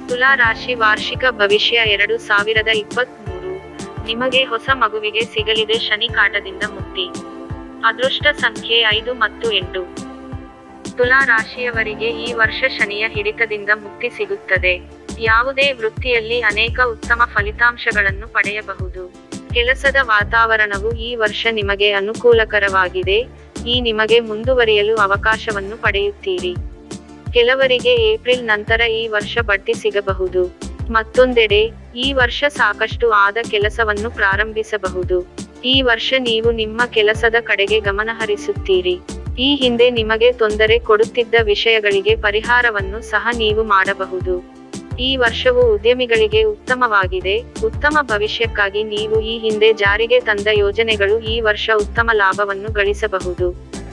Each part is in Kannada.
ತುಲಾ ರಾಶಿ ವಾರ್ಷಿಕ ಭವಿಷ್ಯ ಎರಡು ಸಾವಿರದ ಇಪ್ಪತ್ಮೂರು ನಿಮಗೆ ಹೊಸ ಮಗುವಿಗೆ ಸಿಗಲಿದೆ ಶನಿ ಕಾಟದಿಂದ ಮುಕ್ತಿ ಅದೃಷ್ಟ ಸಂಖ್ಯೆ ಐದು ಮತ್ತು ಎಂಟು ತುಲಾ ರಾಶಿಯವರಿಗೆ ಈ ವರ್ಷ ಶನಿಯ ಹಿಡಿತದಿಂದ ಮುಕ್ತಿ ಸಿಗುತ್ತದೆ ಯಾವುದೇ ವೃತ್ತಿಯಲ್ಲಿ ಅನೇಕ ಉತ್ತಮ ಫಲಿತಾಂಶಗಳನ್ನು ಪಡೆಯಬಹುದು ಕೆಲಸದ ವಾತಾವರಣವು ಈ ವರ್ಷ ನಿಮಗೆ ಅನುಕೂಲಕರವಾಗಿದೆ ಈ ನಿಮಗೆ ಮುಂದುವರಿಯಲು ಅವಕಾಶವನ್ನು ಪಡೆಯುತ್ತೀರಿ ಕೆಲವರಿಗೆ ಏಪ್ರಿಲ್ ನಂತರ ಈ ವರ್ಷ ಬಡ್ತಿ ಸಿಗಬಹುದು ಮತ್ತೊಂದೆಡೆ ಈ ವರ್ಷ ಸಾಕಷ್ಟು ಆದ ಕೆಲಸವನ್ನು ಪ್ರಾರಂಭಿಸಬಹುದು ಈ ವರ್ಷ ನೀವು ನಿಮ್ಮ ಕೆಲಸದ ಕಡೆಗೆ ಗಮನಹರಿಸುತ್ತೀರಿ ಈ ಹಿಂದೆ ನಿಮಗೆ ತೊಂದರೆ ಕೊಡುತ್ತಿದ್ದ ವಿಷಯಗಳಿಗೆ ಪರಿಹಾರವನ್ನು ಸಹ ನೀವು ಮಾಡಬಹುದು ಈ ವರ್ಷವು ಉದ್ಯಮಿಗಳಿಗೆ ಉತ್ತಮವಾಗಿದೆ ಉತ್ತಮ ಭವಿಷ್ಯಕ್ಕಾಗಿ ನೀವು ಈ ಹಿಂದೆ ಜಾರಿಗೆ ತಂದ ಯೋಜನೆಗಳು ಈ ವರ್ಷ ಉತ್ತಮ ಲಾಭವನ್ನು ಗಳಿಸಬಹುದು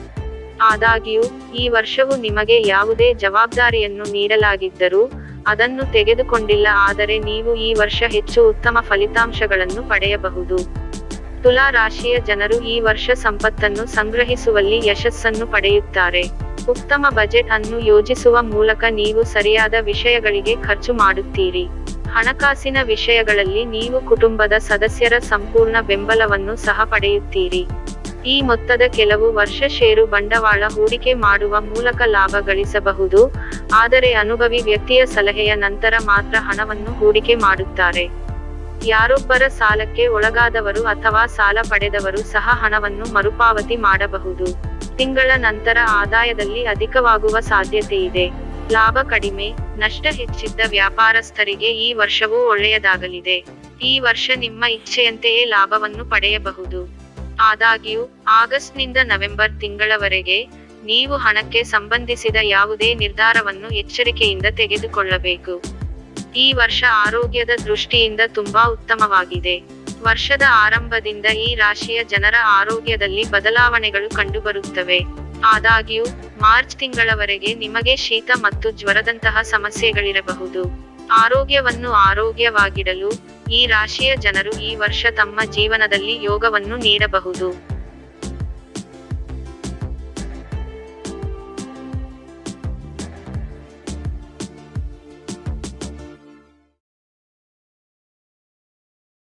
ಆದಾಗ್ಯೂ ಈ ವರ್ಷವು ನಿಮಗೆ ಯಾವುದೇ ಜವಾಬ್ದಾರಿಯನ್ನು ನೀಡಲಾಗಿದ್ದರೂ ಅದನ್ನು ತೆಗೆದುಕೊಂಡಿಲ್ಲ ಆದರೆ ನೀವು ಈ ವರ್ಷ ಹೆಚ್ಚು ಉತ್ತಮ ಫಲಿತಾಂಶಗಳನ್ನು ಪಡೆಯಬಹುದು ತುಲಾ ರಾಶಿಯ ಜನರು ಈ ವರ್ಷ ಸಂಪತ್ತನ್ನು ಸಂಗ್ರಹಿಸುವಲ್ಲಿ ಯಶಸ್ಸನ್ನು ಪಡೆಯುತ್ತಾರೆ ಉತ್ತಮ ಬಜೆಟ್ ಅನ್ನು ಯೋಜಿಸುವ ಮೂಲಕ ನೀವು ಸರಿಯಾದ ವಿಷಯಗಳಿಗೆ ಖರ್ಚು ಮಾಡುತ್ತೀರಿ ಹಣಕಾಸಿನ ವಿಷಯಗಳಲ್ಲಿ ನೀವು ಕುಟುಂಬದ ಸದಸ್ಯರ ಸಂಪೂರ್ಣ ಬೆಂಬಲವನ್ನು ಸಹ ಪಡೆಯುತ್ತೀರಿ ಈ ಮೊತ್ತದ ಕೆಲವು ವರ್ಷ ಷೇರು ಬಂಡವಾಳ ಹೂಡಿಕೆ ಮಾಡುವ ಮೂಲಕ ಲಾಭ ಗಳಿಸಬಹುದು ಆದರೆ ಅನುಭವಿ ವ್ಯಕ್ತಿಯ ಸಲಹೆಯ ನಂತರ ಮಾತ್ರ ಹಣವನ್ನು ಹೂಡಿಕೆ ಮಾಡುತ್ತಾರೆ ಯಾರೊಬ್ಬರ ಸಾಲಕ್ಕೆ ಒಳಗಾದವರು ಅಥವಾ ಸಾಲ ಪಡೆದವರು ಸಹ ಹಣವನ್ನು ಮರುಪಾವತಿ ಮಾಡಬಹುದು ತಿಂಗಳ ನಂತರ ಆದಾಯದಲ್ಲಿ ಅಧಿಕವಾಗುವ ಸಾಧ್ಯತೆಯಿದೆ ಲಾಭ ಕಡಿಮೆ ನಷ್ಟ ಹೆಚ್ಚಿದ್ದ ವ್ಯಾಪಾರಸ್ಥರಿಗೆ ಈ ವರ್ಷವೂ ಒಳ್ಳೆಯದಾಗಲಿದೆ ಈ ವರ್ಷ ನಿಮ್ಮ ಇಚ್ಛೆಯಂತೆಯೇ ಲಾಭವನ್ನು ಪಡೆಯಬಹುದು ಆದಾಗ್ಯೂ ಆಗಸ್ಟ್ನಿಂದ ನವೆಂಬರ್ ತಿಂಗಳವರೆಗೆ ನೀವು ಹಣಕ್ಕೆ ಸಂಬಂಧಿಸಿದ ಯಾವುದೇ ನಿರ್ಧಾರವನ್ನು ಎಚ್ಚರಿಕೆಯಿಂದ ತೆಗೆದುಕೊಳ್ಳಬೇಕು ಈ ವರ್ಷ ಆರೋಗ್ಯದ ದೃಷ್ಟಿಯಿಂದ ತುಂಬಾ ಉತ್ತಮವಾಗಿದೆ ವರ್ಷದ ಆರಂಭದಿಂದ ಈ ರಾಶಿಯ ಜನರ ಆರೋಗ್ಯದಲ್ಲಿ ಬದಲಾವಣೆಗಳು ಕಂಡುಬರುತ್ತವೆ ಆದಾಗ್ಯೂ ಮಾರ್ಚ್ ತಿಂಗಳವರೆಗೆ ನಿಮಗೆ ಶೀತ ಮತ್ತು ಜ್ವರದಂತಹ ಸಮಸ್ಯೆಗಳಿರಬಹುದು ಆರೋಗ್ಯವನ್ನು ಆರೋಗ್ಯವಾಗಿಡಲು ಈ ರಾಶಿಯ ಜನರು ಈ ವರ್ಷ ತಮ್ಮ ಜೀವನದಲ್ಲಿ ಯೋಗವನ್ನು ನೀಡಬಹುದು